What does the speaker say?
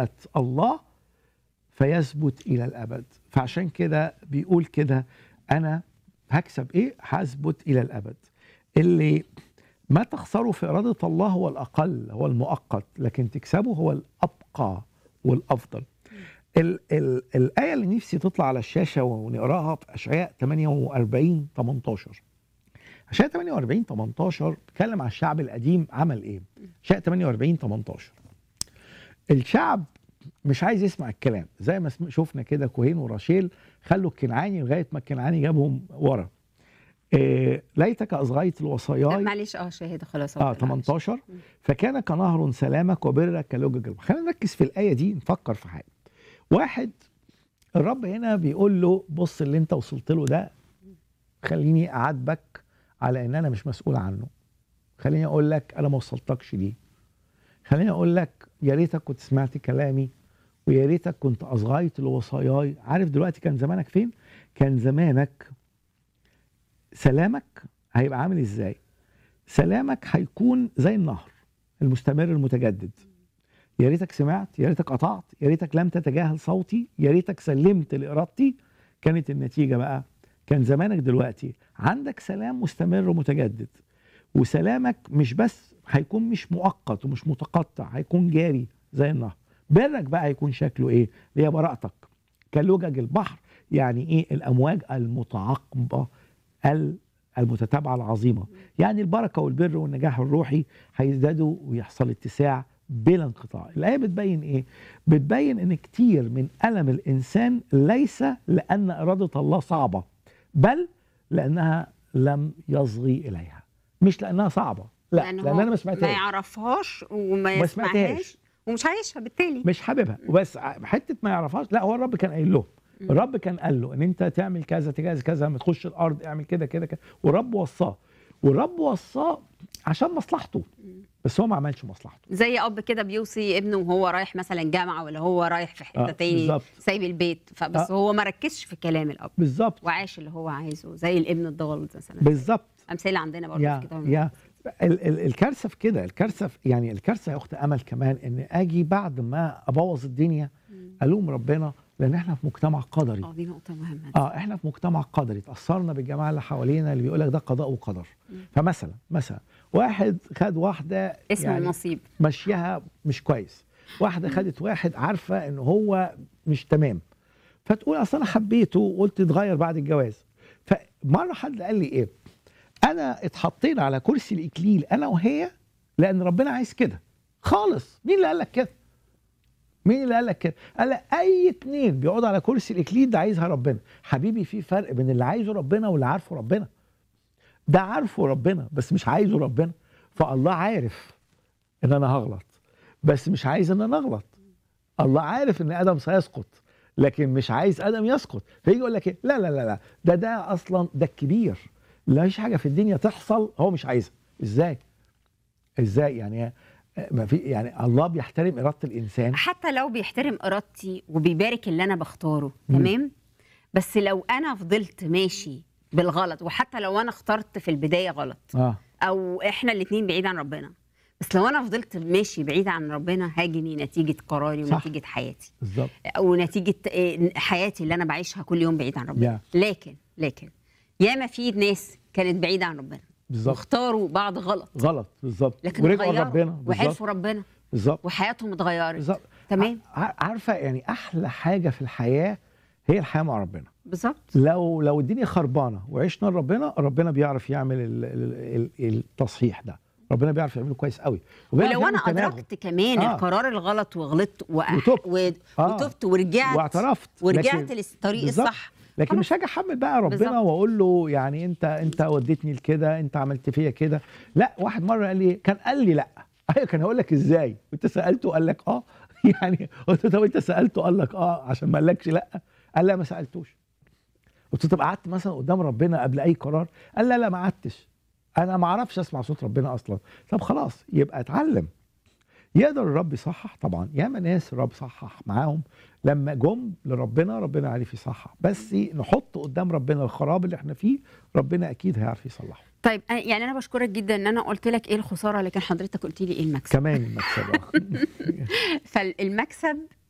مشيئة الله فيثبت إلى الأبد فعشان كده بيقول كده أنا هكسب إيه؟ هثبت إلى الأبد اللي ما تخسره في إرادة الله هو الأقل هو المؤقت لكن تكسبه هو الأبقى والأفضل ال ال الآية اللي نفسي تطلع على الشاشة ونقراها في أشعياء 48 18 أشعياء 48 18 بيتكلم على الشعب القديم عمل إيه؟ أشعياء 48 18 الشعب مش عايز يسمع الكلام زي ما سم- شفنا كده كوهين وراشيل خلوا الكنعاني لغايه ما الكنعاني جابهم ورا إيه ليتك اصغيت لا، الوصاياي معلش اه شاهد خلاص اه معلش. 18 فكان كنهر سلامك وبرك كلوج الجلب خلينا نركز في الايه دي نفكر في حاجه واحد الرب هنا بيقول له بص اللي انت وصلت له ده خليني اعاتبك على ان انا مش مسؤول عنه خليني اقول لك انا ما وصلتكش ليه خليني اقول لك يا ريتك كنت سمعت كلامي ويا ريتك كنت اصغيت لوصاياي عارف دلوقتي كان زمانك فين كان زمانك سلامك هيبقى عامل ازاي سلامك هيكون زي النهر المستمر المتجدد يا ريتك سمعت يا ريتك قطعت يا ريتك لم تتجاهل صوتي يا ريتك سلمت لارادتي كانت النتيجه بقى كان زمانك دلوقتي عندك سلام مستمر ومتجدد وسلامك مش بس هيكون مش مؤقت ومش متقطع هيكون جاري زي النهر برك بقى هيكون شكله ايه اللي هي براءتك كلجج البحر يعني ايه الامواج المتعاقبه ال- المتتابعه العظيمه يعني البركه والبر والنجاح الروحي هيزدادوا ويحصل اتساع بلا انقطاع الايه بتبين ايه بتبين ان كتير من الم الانسان ليس لان اراده الله صعبه بل لانها لم يصغي اليها مش لانها صعبه لا لأن لان هو انا ما ما سمعتهاش يعرفهاش وما ما سمعتهاش. يسمعهاش ومش عايشها بالتالي مش حاببها وبس حته ما يعرفهاش لا هو الرب كان قايل له مم. الرب كان قال له ان انت تعمل كذا تجهز كذا لما تخش الارض اعمل كده كده كده والرب وصاه والرب وصاه عشان مصلحته بس هو ما عملش مصلحته زي اب كده بيوصي ابنه وهو رايح مثلا جامعه ولا هو رايح في حته آه، تاني بالظبط. سايب البيت فبس آه. هو ما ركزش في كلام الاب بالظبط وعاش اللي هو عايزه زي الابن الضال مثلا بالظبط امثله عندنا برضه يا في كتاب يا ال- ال- الكارثه في كده الكارثه في يعني الكارثه يا اخت امل كمان ان اجي بعد ما ابوظ الدنيا الوم ربنا لان احنا في مجتمع قدري اه دي نقطه مهمه اه احنا في مجتمع قدري اتاثرنا بالجماعه اللي حوالينا اللي بيقول لك ده قضاء وقدر فمثلا مثلا واحد خد واحده اسمه يعني النصيب مشيها مش كويس واحده خدت واحد عارفه ان هو مش تمام فتقول اصل انا حبيته وقلت اتغير بعد الجواز فمره حد قال لي ايه انا اتحطينا على كرسي الاكليل انا وهي لان ربنا عايز كده خالص مين اللي قال لك كده مين اللي قال لك كده قال لك اي اتنين بيقعدوا على كرسي الاكليل ده عايزها ربنا حبيبي في فرق بين اللي عايزه ربنا واللي عارفه ربنا ده عارفه ربنا بس مش عايزه ربنا فالله عارف ان انا هغلط بس مش عايز ان انا اغلط الله عارف ان ادم سيسقط لكن مش عايز ادم يسقط فيجي يقول لك ايه لا لا لا لا ده ده اصلا ده الكبير لا فيش حاجه في الدنيا تحصل هو مش عايزها ازاي ازاي يعني ما في يعني الله بيحترم اراده الانسان حتى لو بيحترم ارادتي وبيبارك اللي انا بختاره مم. تمام بس لو انا فضلت ماشي بالغلط وحتى لو انا اخترت في البدايه غلط اه او احنا الاثنين بعيد عن ربنا بس لو انا فضلت ماشي بعيد عن ربنا هاجني نتيجه قراري صح. ونتيجه حياتي بالظبط او نتيجه إيه، حياتي اللي انا بعيشها كل يوم بعيد عن ربنا Yeah. لكن لكن ياما في ناس كانت بعيده عن ربنا بالظبط واختاروا بعض غلط غلط بالظبط لكن ورجعوا اتغيروا لربنا بالظبط وعرفوا ربنا بالظبط وحياتهم اتغيرت بالظبط تمام ع- عارفه يعني احلى حاجه في الحياه هي الحياه مع ربنا بالظبط لو لو الدنيا خربانه وعشنا لربنا ربنا بيعرف يعمل ال- ال- ال- التصحيح ده ربنا بيعرف يعمله كويس قوي وبيعرف ولو انا يعمل تناغم. ادركت كمان آه. آه. القرار الغلط وغلطت وأح... وتبت. و... آه. وتبت ورجعت واعترفت ورجعت لكن- للطريق بالظبط. الصح لكن خلاص. مش هاجي احمل بقى ربنا بالظبط. واقول له يعني انت انت وديتني لكده انت عملت فيا كده لا واحد مره قال لي كان قال لي لا ايوه كان هقول لك ازاي وانت سالته قال لك اه يعني قلت له طب انت سالته قال لك اه عشان ما قالكش لا قال لا ما سالتوش قلت له طب قعدت مثلا قدام ربنا قبل اي قرار قال لا لا ما قعدتش انا ما اعرفش اسمع صوت ربنا اصلا طب خلاص يبقى اتعلم يقدر الرب يصحح طبعا ياما ناس الرب صحح معاهم لما جم لربنا ربنا عارف يصحح بس نحط قدام ربنا الخراب اللي احنا فيه ربنا اكيد هيعرف يصلحه طيب أنا- يعني انا بشكرك جدا ان انا قلت لك ايه الخساره لكن حضرتك قلت لي ايه المكسب كمان المكسب آه. فالمكسب